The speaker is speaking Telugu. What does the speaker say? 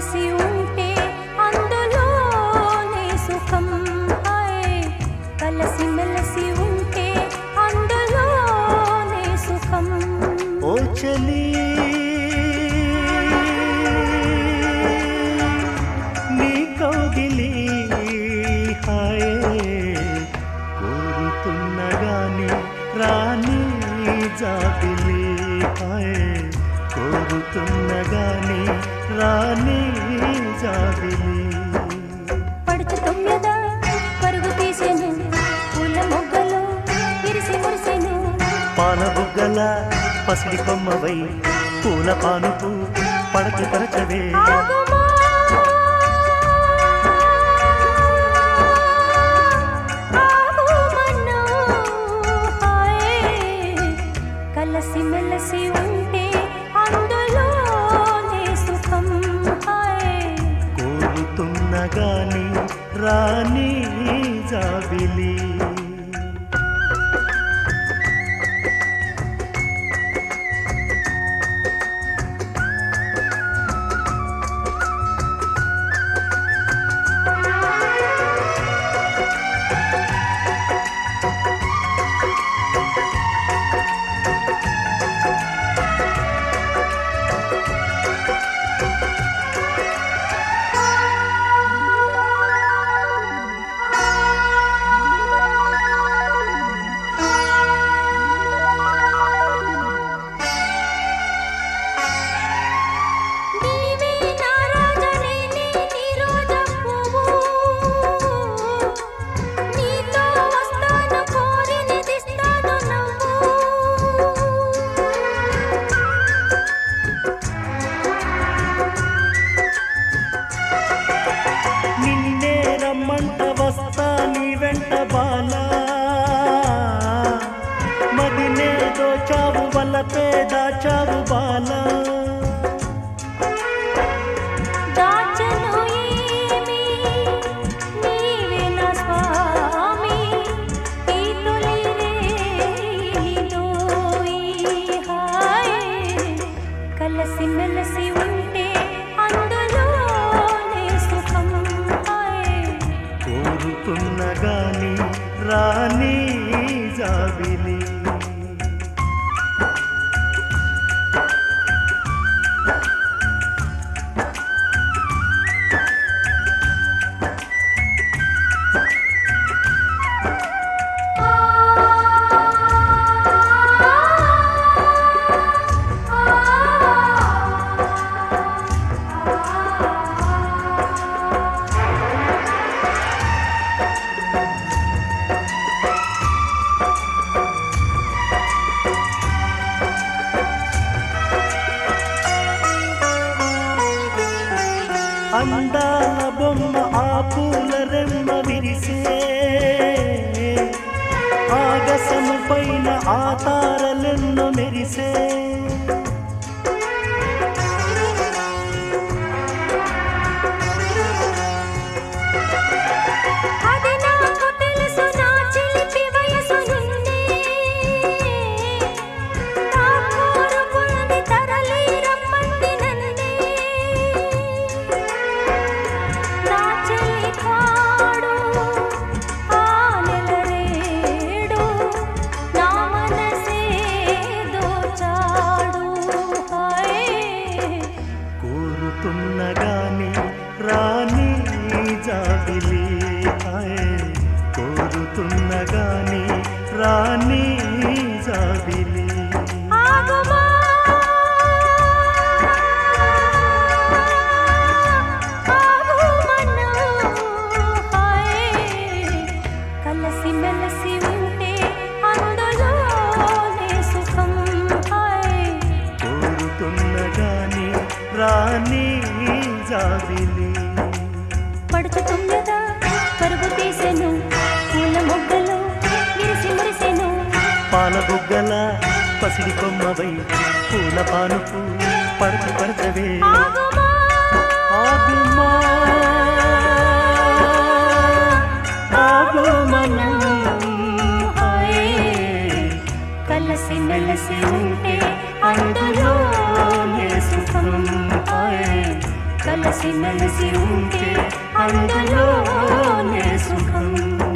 మెలసి ఉంటే అందులోనే సుఖం హాయ్ కలసి మెలసి ఉంటే అందులోనే సుఖం ఓ చలి నీ కౌగిలి హాయే కోరుతున్న గాని రాని జాబిలి హాయే కోరుతున్న గాని రాని జాబిలి పడుచు తొమ్మిద పరుగు తీసెను పూల మొగ్గలు విరిసి మురిసెను పాల బుగ్గల పసిడి కొమ్మవై పూల పానుపు పడకి పరచవే ఆగుమా ఆగుమన్నా హాయ్ కలసి మెలసి ఉంటే అందులోనే సుఖం హాయ్ కోరుతున్న గాని రాని జాబిలి నీవే నా రాజా నేనే నీ రోజా పువ్వు నీతో వస్తాను కోరినదిస్తాను నవ్వు నిన్నే రమ్మంట వస్తా నీ వెంట బాలా మదినే దోచావు వల్లపే దాచావు బాలా దాచను ఏమి నీవే నా స్వామి ఈ తొలి రేదోయి హాయ్ కలసి మెలసి ఉంటే అందులోనే సుఖం హాయ్ కోరుతున్న గాని రాని జాబిలి అందాల బొమ్మ ఆ పూల రెమ్మ విరిసే ఆగసము పైన ఆ తారలెన్నో మెరిసే అది నాకు తెలుసు నా చిలిపి వయసు నిన్నే నా కోరుకున్నది తరలి రమ్మంది నన్నే నా చెలి కాడు ఆ నెలరేడు నా మనసే దోచాడు హాయ్ కోరుతున్న గాని రాని జాబిలి హాయ్ కోరుతున్న గాని రాని జాబిలి ఆగుమా ఆగుమన్నా హాయ్ కలసి మెలసి ఉంటే అందులోనే సుఖం హాయ్ కోరుతున్న గాని రాని జాబిలి పడుచు తొమ్మిద పరుగు తీసెను పూల మొగ్గలు విరిసి మురిసెను పాల బుగ్గల పసిడి కొమ్మవై పూల పానుపు పరచి పరచవే ఆగుమా ఆగుమా ఆగుమను హాయ్ కలసి మెలసి ఉంటే అందులోనే సుఖం హాయ్ కలసి కలిసి మెలిసి ఉంటే అందులోనే సుఖం